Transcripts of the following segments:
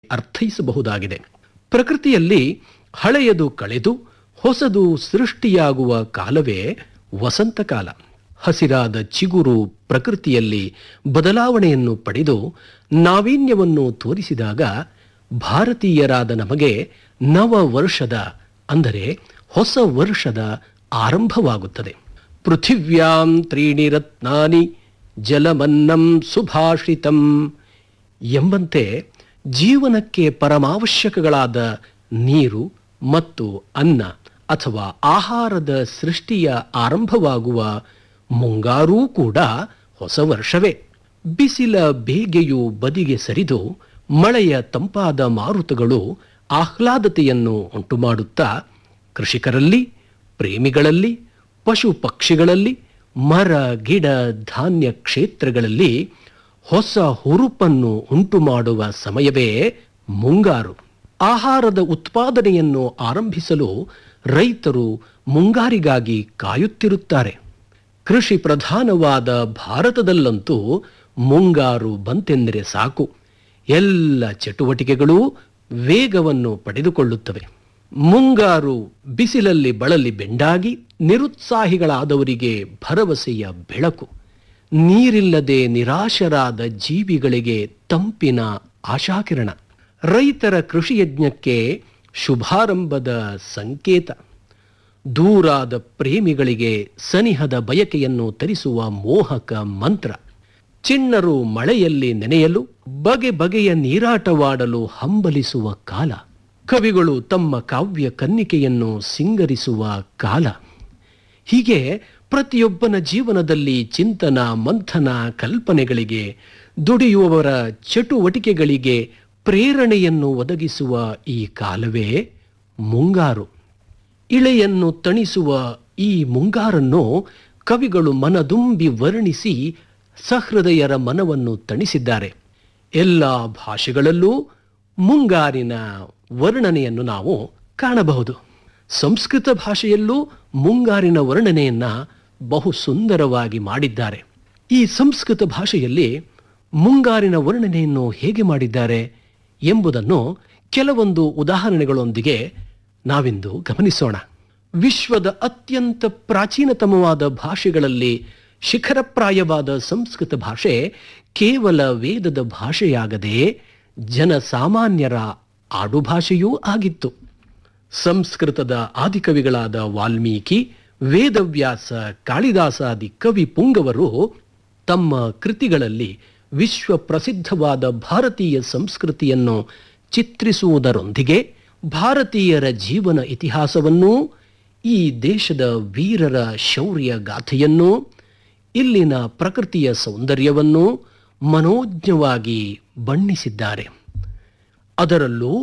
ಅರ್ಥೈಸಬಹುದಾಗಿದೆ ಪ್ರಕೃತಿಯಲ್ಲಿ ಹಳೆಯದು ಕಳೆದು ಹೊಸದು ಸೃಷ್ಟಿಯಾಗುವ ಕಾಲವೇ ವಸಂತಕಾಲ ಹಸಿರಾದ ಚಿಗುರು ಪ್ರಕೃತಿಯಲ್ಲಿ ಬದಲಾವಣೆಯನ್ನು ಪಡೆದು ನಾವೀನ್ಯವನ್ನು ತೋರಿಸಿದಾಗ ಭಾರತೀಯರಾದ ನಮಗೆ ನವ ವರ್ಷದ ಅಂದರೆ ಹೊಸ ವರ್ಷದ ಆರಂಭವಾಗುತ್ತದೆ ಪೃಥಿವ್ಯಾಂ ತ್ರೀಣಿ ರತ್ನಾನಿ ಜಲಮನ್ನಂ ಸುಭಾಷಿತಂ ಎಂಬಂತೆ ಜೀವನಕ್ಕೆ ಪರಮಾವಶ್ಯಕಗಳಾದ ನೀರು ಮತ್ತು ಅನ್ನ ಅಥವಾ ಆಹಾರದ ಸೃಷ್ಟಿಯ ಆರಂಭವಾಗುವ ಮುಂಗಾರೂ ಕೂಡ ಹೊಸ ವರ್ಷವೇ ಬಿಸಿಲ ಬೇಗೆಯು ಬದಿಗೆ ಸರಿದು ಮಳೆಯ ತಂಪಾದ ಮಾರುತಗಳು ಆಹ್ಲಾದತೆಯನ್ನು ಉಂಟುಮಾಡುತ್ತಾ ಕೃಷಿಕರಲ್ಲಿ ಪ್ರೇಮಿಗಳಲ್ಲಿ ಪಶು ಪಕ್ಷಿಗಳಲ್ಲಿ ಮರ ಗಿಡ ಧಾನ್ಯ ಕ್ಷೇತ್ರಗಳಲ್ಲಿ ಹೊಸ ಹುರುಪನ್ನು ಉಂಟು ಮಾಡುವ ಸಮಯವೇ ಮುಂಗಾರು ಆಹಾರದ ಉತ್ಪಾದನೆಯನ್ನು ಆರಂಭಿಸಲು ರೈತರು ಮುಂಗಾರಿಗಾಗಿ ಕಾಯುತ್ತಿರುತ್ತಾರೆ ಕೃಷಿ ಪ್ರಧಾನವಾದ ಭಾರತದಲ್ಲಂತೂ ಮುಂಗಾರು ಬಂತೆಂದರೆ ಸಾಕು ಎಲ್ಲ ಚಟುವಟಿಕೆಗಳೂ ವೇಗವನ್ನು ಪಡೆದುಕೊಳ್ಳುತ್ತವೆ ಮುಂಗಾರು ಬಿಸಿಲಲ್ಲಿ ಬಳಲಿ ಬೆಂಡಾಗಿ ನಿರುತ್ಸಾಹಿಗಳಾದವರಿಗೆ ಭರವಸೆಯ ಬೆಳಕು ನೀರಿಲ್ಲದೆ ನಿರಾಶರಾದ ಜೀವಿಗಳಿಗೆ ತಂಪಿನ ಆಶಾಕಿರಣ ರೈತರ ಕೃಷಿ ಯಜ್ಞಕ್ಕೆ ಶುಭಾರಂಭದ ಸಂಕೇತ ದೂರಾದ ಪ್ರೇಮಿಗಳಿಗೆ ಸನಿಹದ ಬಯಕೆಯನ್ನು ತರಿಸುವ ಮೋಹಕ ಮಂತ್ರ ಚಿಣ್ಣರು ಮಳೆಯಲ್ಲಿ ನೆನೆಯಲು ಬಗೆ ಬಗೆಯ ನೀರಾಟವಾಡಲು ಹಂಬಲಿಸುವ ಕಾಲ ಕವಿಗಳು ತಮ್ಮ ಕಾವ್ಯ ಕನ್ನಿಕೆಯನ್ನು ಸಿಂಗರಿಸುವ ಕಾಲ ಹೀಗೆ ಪ್ರತಿಯೊಬ್ಬನ ಜೀವನದಲ್ಲಿ ಚಿಂತನ ಮಂಥನ ಕಲ್ಪನೆಗಳಿಗೆ ದುಡಿಯುವವರ ಚಟುವಟಿಕೆಗಳಿಗೆ ಪ್ರೇರಣೆಯನ್ನು ಒದಗಿಸುವ ಈ ಕಾಲವೇ ಮುಂಗಾರು ಇಳೆಯನ್ನು ತಣಿಸುವ ಈ ಮುಂಗಾರನ್ನು ಕವಿಗಳು ಮನದುಂಬಿ ವರ್ಣಿಸಿ ಸಹೃದಯರ ಮನವನ್ನು ತಣಿಸಿದ್ದಾರೆ ಎಲ್ಲ ಭಾಷೆಗಳಲ್ಲೂ ಮುಂಗಾರಿನ ವರ್ಣನೆಯನ್ನು ನಾವು ಕಾಣಬಹುದು ಸಂಸ್ಕೃತ ಭಾಷೆಯಲ್ಲೂ ಮುಂಗಾರಿನ ವರ್ಣನೆಯನ್ನ ಬಹು ಸುಂದರವಾಗಿ ಮಾಡಿದ್ದಾರೆ ಈ ಸಂಸ್ಕೃತ ಭಾಷೆಯಲ್ಲಿ ಮುಂಗಾರಿನ ವರ್ಣನೆಯನ್ನು ಹೇಗೆ ಮಾಡಿದ್ದಾರೆ ಎಂಬುದನ್ನು ಕೆಲವೊಂದು ಉದಾಹರಣೆಗಳೊಂದಿಗೆ ನಾವಿಂದು ಗಮನಿಸೋಣ ವಿಶ್ವದ ಅತ್ಯಂತ ಪ್ರಾಚೀನತಮವಾದ ಭಾಷೆಗಳಲ್ಲಿ ಶಿಖರಪ್ರಾಯವಾದ ಸಂಸ್ಕೃತ ಭಾಷೆ ಕೇವಲ ವೇದದ ಭಾಷೆಯಾಗದೆ ಜನಸಾಮಾನ್ಯರ ಆಡುಭಾಷೆಯೂ ಆಗಿತ್ತು ಸಂಸ್ಕೃತದ ಆದಿಕವಿಗಳಾದ ವಾಲ್ಮೀಕಿ ವೇದವ್ಯಾಸ ಕಾಳಿದಾಸಾದಿ ಕವಿ ಪುಂಗವರು ತಮ್ಮ ಕೃತಿಗಳಲ್ಲಿ ವಿಶ್ವ ಪ್ರಸಿದ್ಧವಾದ ಭಾರತೀಯ ಸಂಸ್ಕೃತಿಯನ್ನು ಚಿತ್ರಿಸುವುದರೊಂದಿಗೆ ಭಾರತೀಯರ ಜೀವನ ಇತಿಹಾಸವನ್ನೂ ಈ ದೇಶದ ವೀರರ ಶೌರ್ಯ ಗಾಥೆಯನ್ನು ಇಲ್ಲಿನ ಪ್ರಕೃತಿಯ ಸೌಂದರ್ಯವನ್ನು ಮನೋಜ್ಞವಾಗಿ ಬಣ್ಣಿಸಿದ್ದಾರೆ ಅದರಲ್ಲೂ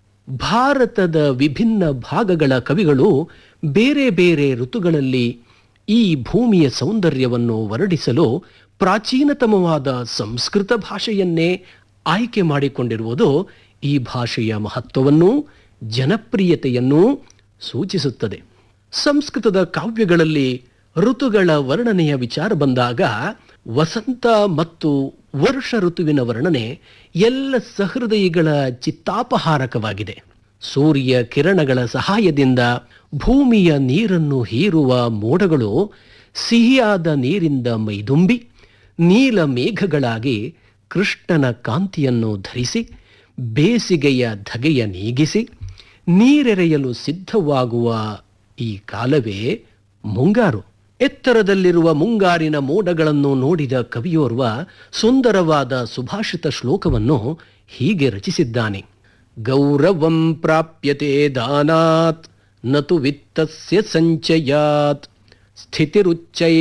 ಭಾರತದ ವಿಭಿನ್ನ ಭಾಗಗಳ ಕವಿಗಳು ಬೇರೆ ಬೇರೆ ಋತುಗಳಲ್ಲಿ ಈ ಭೂಮಿಯ ಸೌಂದರ್ಯವನ್ನು ವರ್ಣಿಸಲು ಪ್ರಾಚೀನತಮವಾದ ಸಂಸ್ಕೃತ ಭಾಷೆಯನ್ನೇ ಆಯ್ಕೆ ಮಾಡಿಕೊಂಡಿರುವುದು ಈ ಭಾಷೆಯ ಮಹತ್ವವನ್ನು ಜನಪ್ರಿಯತೆಯನ್ನು ಸೂಚಿಸುತ್ತದೆ ಸಂಸ್ಕೃತದ ಕಾವ್ಯಗಳಲ್ಲಿ ಋತುಗಳ ವರ್ಣನೆಯ ವಿಚಾರ ಬಂದಾಗ ವಸಂತ ಮತ್ತು ವರ್ಷ ಋತುವಿನ ವರ್ಣನೆ ಎಲ್ಲ ಸಹೃದಯಿಗಳ ಚಿತ್ತಾಪಹಾರಕವಾಗಿದೆ ಸೂರ್ಯ ಕಿರಣಗಳ ಸಹಾಯದಿಂದ ಭೂಮಿಯ ನೀರನ್ನು ಹೀರುವ ಮೋಡಗಳು ಸಿಹಿಯಾದ ನೀರಿಂದ ಮೈದುಂಬಿ ನೀಲ ಮೇಘಗಳಾಗಿ ಕೃಷ್ಣನ ಕಾಂತಿಯನ್ನು ಧರಿಸಿ ಬೇಸಿಗೆಯ ಧಗೆಯ ನೀಗಿಸಿ ನೀರೆರೆಯಲು ಸಿದ್ಧವಾಗುವ ಈ ಕಾಲವೇ ಮುಂಗಾರು ಎತ್ತರದಲ್ಲಿರುವ ಮುಂಗಾರಿನ ಮೋಡಗಳನ್ನು ನೋಡಿದ ಕವಿಯೋರ್ವ ಸುಂದರವಾದ ಸುಭಾಷಿತ ಶ್ಲೋಕವನ್ನು ಹೀಗೆ ರಚಿಸಿದ್ದಾನೆ ಗೌರವಂ ಪ್ರಾಪ್ಯತೆ ದಾನಾತ್ ನತು ವಿತ್ತಸ್ಯ ಸಂಚಯಾತ್ ಸ್ಥಿತಿರುಚ್ಚೈ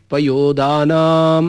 ಪಯೋದಾನಾಂ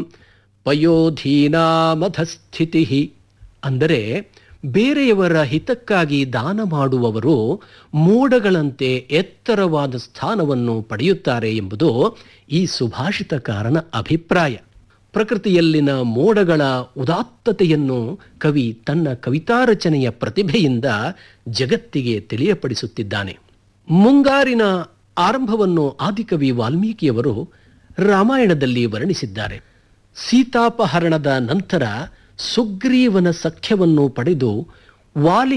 ಪಯೋಧೀನಾಮಧಸ್ಥಿತಿ ಅಂದರೆ ಬೇರೆಯವರ ಹಿತಕ್ಕಾಗಿ ದಾನ ಮಾಡುವವರು ಮೋಡಗಳಂತೆ ಎತ್ತರವಾದ ಸ್ಥಾನವನ್ನು ಪಡೆಯುತ್ತಾರೆ ಎಂಬುದು ಈ ಸುಭಾಷಿತಕಾರನ ಅಭಿಪ್ರಾಯ ಪ್ರಕೃತಿಯಲ್ಲಿನ ಮೋಡಗಳ ಉದಾತ್ತತೆಯನ್ನು ಕವಿ ತನ್ನ ಕವಿತಾ ರಚನೆಯ ಪ್ರತಿಭೆಯಿಂದ ಜಗತ್ತಿಗೆ ತಿಳಿಯಪಡಿಸುತ್ತಿದ್ದಾನೆ ಮುಂಗಾರಿನ ಆರಂಭವನ್ನು ಆದಿಕವಿ ವಾಲ್ಮೀಕಿಯವರು ರಾಮಾಯಣದಲ್ಲಿ ವರ್ಣಿಸಿದ್ದಾರೆ ಸೀತಾಪಹರಣದ ನಂತರ ಸುಗ್ರೀವನ ಸಖ್ಯವನ್ನು ಪಡೆದು ವಾಲಿ